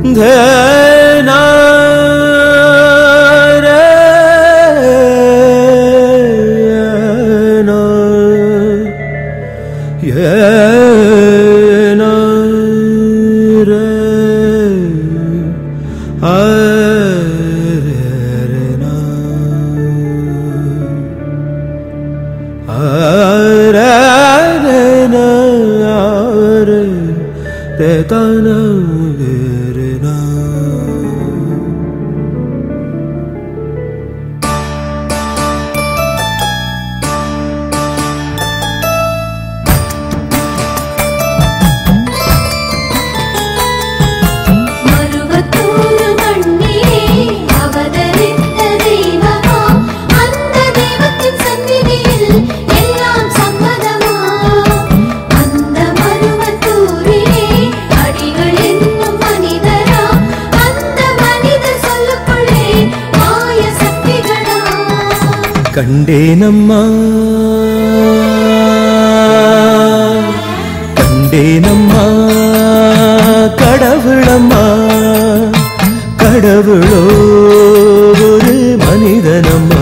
தேனா ரேனா ஏனா ரே ஆரேனா ஆரேனா ஆரே தேதானா வேரேனா மருவத்தூர் மண்ணிலே அவதரித்த தெய்வமா அந்த தெய்வத்தின் சந்நிதியில் எல்லாம் சம்மதமா அந்த மருவத்தூரிலே அடிகள் என்னும் மனிதரா அந்த மனிதர் சொல்லுக்குள்ளே மாய சக்திகளா கண்டேனம்மா கண்டேனம்மா கடவுளம்மா கடவுளோ ஒரு மனிதனம்மா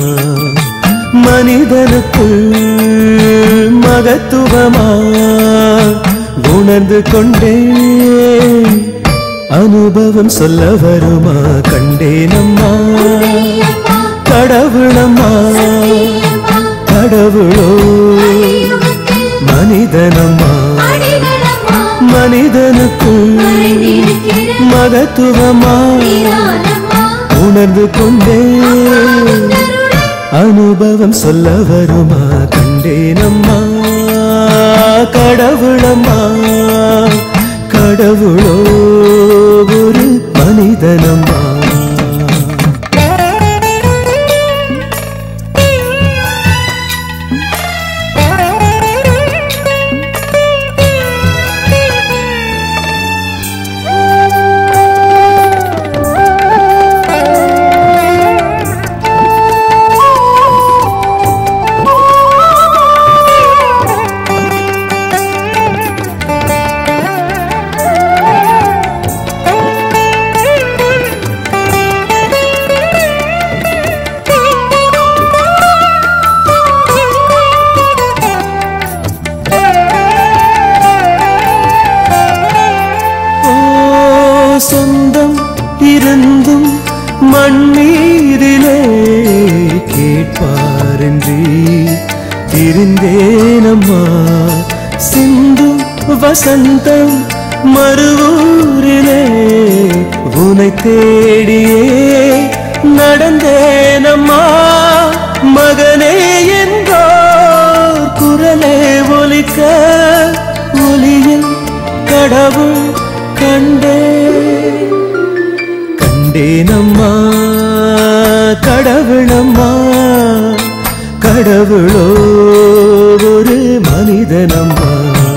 மனிதனுக்குள் மகத்துவமா உணர்ந்து கொண்டேன் அனுபவம் சொல்ல வருமா கண்டேனம்மா அம்மா கடவுளம்மா சத்தியம்மா கடவுளோ யுகத்தில் மனிதனம்மா அடிகளம்மா மனிதனுக்குள் மறைந்திருக்கிற மகத்துவமா நிதானம்மா உணர்ந்து கொண்டே கருணை அனுபவம் சொல்ல வருமா கண்டேனம்மா கடவுளம்மா கடவுளோ ஒரு மனிதனம்மா ஓ சொந்தம் இருந்தும் மண்ணீரிலே கேட்பாரின்றி இருந்தேனம்மா சிந்தும் வசந்தம் மறுவூரிலே உனை தேடியே நடந்தேனம்மா மகனே என்றோர் குரலே ஒலிக்க ஒலியில் கடவுள் கண்டே கண்டேனம்மா கடவுளம்மா கடவுளோ ஒரு மனிதனம்மா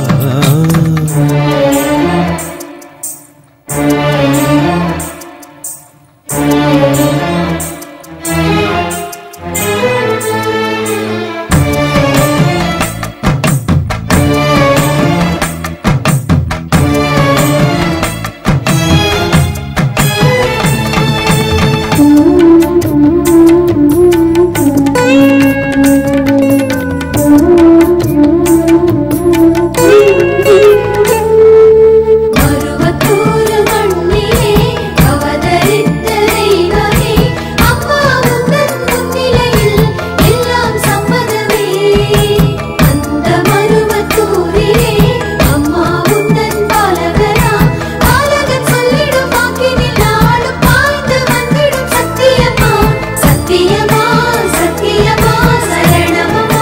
மருவத்தூர் மண்ணிலே அவதரித்த தெய்வமே அம்மா உந்தன் முன்னிலையில் எல்லாம் சம்மதமே அந்த மருவத்தூரிலே அம்மா உந்தன் பாலகரா பாலகன் சொல்லிடும் வாக்கினில் நாளும் பாய்ந்து வந்திடும் சத்தியமா சத்தியமா சத்தியமா சரணமமா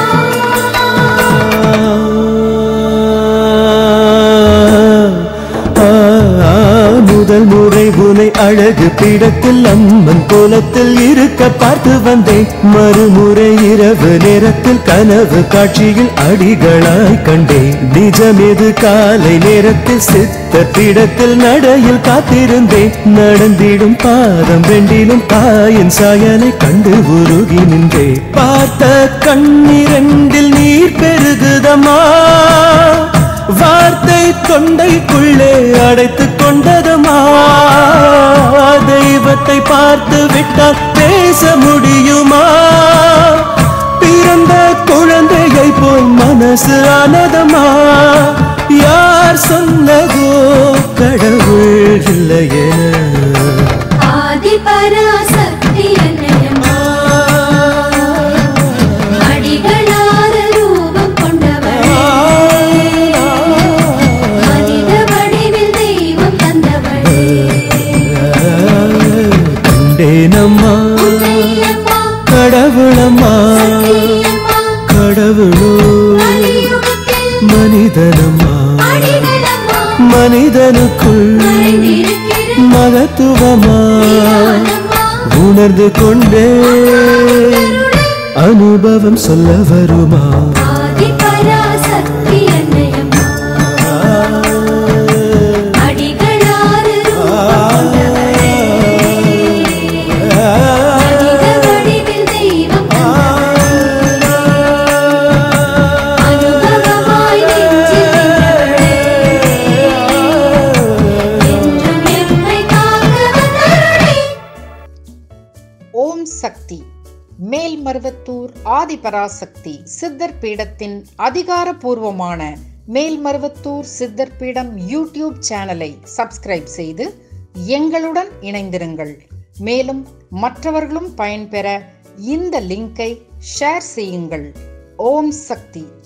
ஆ, ஆ, முதல் முறை உனை அழகு பீடத்தில் அம்மன் கோலத்தில் இருக்க பார்த்து வந்தேன் மறுமுறை இரவு நேரத்தில் கனவு காட்சியில் அடிகளாய் கண்டேன் நிஜமெது காலை நேரத்தில் சித்த பீடத்தில் நடையில் காத்திருந்தேன் நடந்திடும் பாதம் ரெண்டிலும் தாயின் சாயலை கண்டு உருகி நின்றேன் பார்த்த கண்ணிரண்டில் நீர் பெருகுதமா வார்த்தை தொண்டைக்குள்ளே அடைத்துக் கொண்டதமா பார்த்து விட்டால் பேச முடியுமா பிறந்த குழந்தையை போல் மனசு ஆனதமா யார் சொன்னதோ கடவுள் இல்லையே ஆதி பராசக்தி அன்னையம்மா அடிகளார ரூபம் கொண்டவளே மனித வடிவில் தெய்வம் தந்தவளே கண்டேனம்மா உன்னையம்மா கடவுளம்மா சத்தியம்மா கடவுளோ கலியுகத்தில் மனிதனம்மா அடிகளம்மா மனிதனுக்குள் மறைந்திருக்கிற மகத்துவமா ஞானம்மா உணர்ந்து கொண்டே அனுபவம் சொல்ல வருமா ஆதி பராசக்தி அன்னையம்மா அடிகளார ரூபம் கொண்டவளே மனித வடிவில் தெய்வம் அனுபவமாய் நெஞ்சில் நின்றவளே என்றும் எம்மை காக்க வந்தருளே ஓம் சக்தி மேல்மருவத்தூர் ஆதிபராசக்தி சித்தர் பீடத்தின் அதிகாரப்பூர்வமான மேல்மருவத்தூர் சித்தர் பீடம் யூடியூப் சேனலை சப்ஸ்கிரைப் செய்து எங்களுடன் இணைந்திருங்கள் மேலும் மற்றவர்களும் பயன்பெற இந்த லிங்கை ஷேர் செய்யுங்கள் ஓம் சக்தி